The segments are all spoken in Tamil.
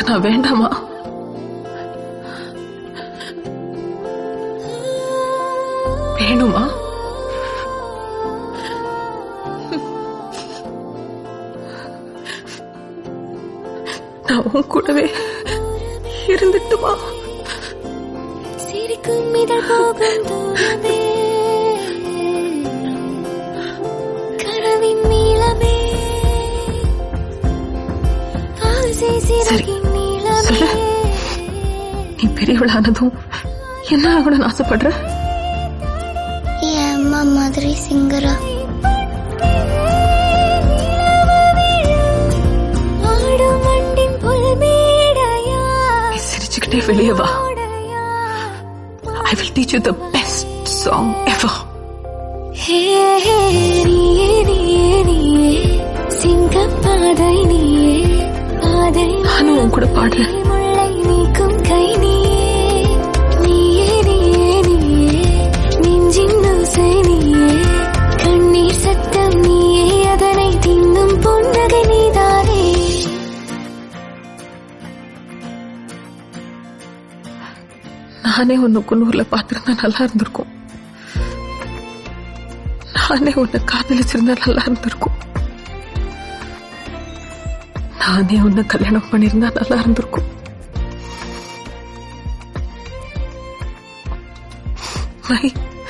நான் வேண்டாமா வேணுமா நான் உன் கூடவே இருந்துட்டுமா சிரிக்கும் இதழ் போகும் தூரமே கனவின் நீளமே ஆசை சிறகின் நீளமே சொல்லு. நீ பெரியவளானதும் என்ன ஆகணும்னு ஆசைப்படுற என் அம்மா மாதிரி சிங்கரா ஆடும் வண்டின் புல்மேடையா நீ சிரிச்சுக்கிட்டே வெளியே வா I will teach you the best song ever hey hey நீயே நீயே நீயே சிங்கப்பாதை நீயே பாதை நானும் உன் கூட பாடுறேன் முல்லை நீக்கும் கை நீயே நீயே நீயே நீயே நெஞ்சின் ஓசை நீயே கண்ணீர் சத்தம் நீயே அதனை தின்னும் புன்னகை நீதானே நானே உன்னை குன்னூர்ல பார்த்திருந்தா நல்லா இருந்திருக்கும் நானே உன்னை காதலிச்சிருந்தா நல்லா இருந்திருக்கும் நானே உன்னை கல்யாணம் பண்ணியிருந்தா நல்லா இருந்திருக்கும் மை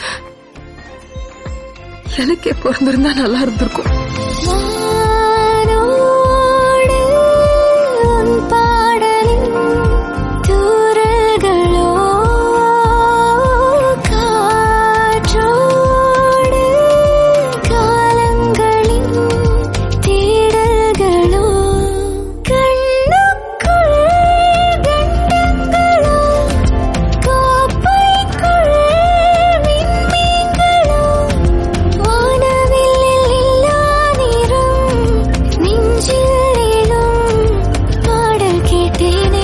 எனக்கே பிறந்திருந்தா நல்லா இருந்திருக்கும் வானோடு உன் பாடலின் தூறல்களோ காற்றோடு காலங்களின் தேடல்களோ கண்ணுக்குள் கண்டங்களோ கோப்பைக்குள் விண்மீன்களோ வானவில்லில் இல்லா நிறம் நெஞ்சில் எழும் பாடல் கேட்டேனே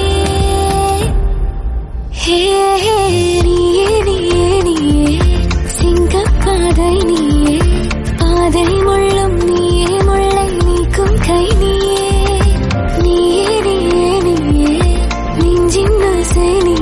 ஹே ஹே நீயே நீயே நீயே சிங்கப்பாதை நீயே பாதை முள்ளும் நீயே முல்லை நீக்கும் கை நீயே நீயே நீயே நீயே நெஞ்சின் ஆசை நீ